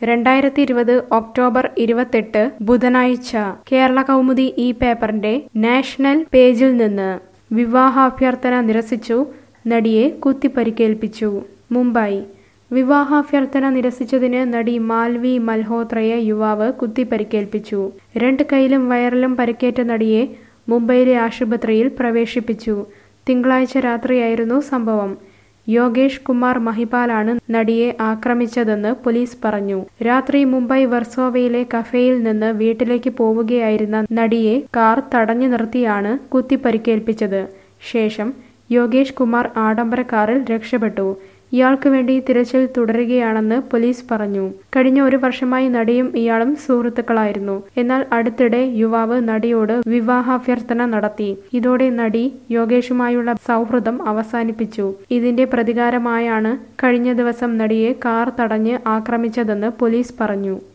രണ്ടായിരത്തി ഇരുപത് ഒക്ടോബർ ഇരുപത്തെട്ട് ബുധനാഴ്ച കേരള കൗമുദി ഈ പേപ്പറിന്റെ നാഷണൽ പേജിൽ നിന്ന് വിവാഹാഭ്യർത്ഥന നിരസിച്ചു നടിയെ കുത്തിപ്പരിക്കേൽപ്പിച്ചു മുംബൈ വിവാഹാഭ്യർത്ഥന നിരസിച്ചതിന് നടി മാൽവി മൽഹോത്രയെ യുവാവ് കുത്തിപ്പരിക്കേൽപ്പിച്ചു രണ്ട് കൈയിലും വയറിലും പരിക്കേറ്റ നടിയെ മുംബൈയിലെ ആശുപത്രിയിൽ പ്രവേശിപ്പിച്ചു തിങ്കളാഴ്ച രാത്രിയായിരുന്നു സംഭവം യോഗേഷ് കുമാർ മഹിപാലാണ് നടിയെ ആക്രമിച്ചതെന്ന് പോലീസ് പറഞ്ഞു രാത്രി മുംബൈ വർസോവയിലെ കഫേയിൽ നിന്ന് വീട്ടിലേക്ക് പോവുകയായിരുന്ന നടിയെ കാർ തടഞ്ഞു നിർത്തിയാണ് കുത്തിപ്പരിക്കേൽപ്പിച്ചത് ശേഷം യോഗേഷ് കുമാർ ആഡംബര കാറിൽ രക്ഷപ്പെട്ടു ഇയാൾക്ക് വേണ്ടി തിരച്ചിൽ തുടരുകയാണെന്ന് പോലീസ് പറഞ്ഞു കഴിഞ്ഞ ഒരു വർഷമായി നടിയും ഇയാളും സുഹൃത്തുക്കളായിരുന്നു എന്നാൽ അടുത്തിടെ യുവാവ് നടിയോട് വിവാഹാഭ്യർത്ഥന നടത്തി ഇതോടെ നടി യോഗേഷുമായുള്ള സൗഹൃദം അവസാനിപ്പിച്ചു ഇതിന്റെ പ്രതികാരമായാണ് കഴിഞ്ഞ ദിവസം നടിയെ കാർ തടഞ്ഞ് ആക്രമിച്ചതെന്ന് പോലീസ് പറഞ്ഞു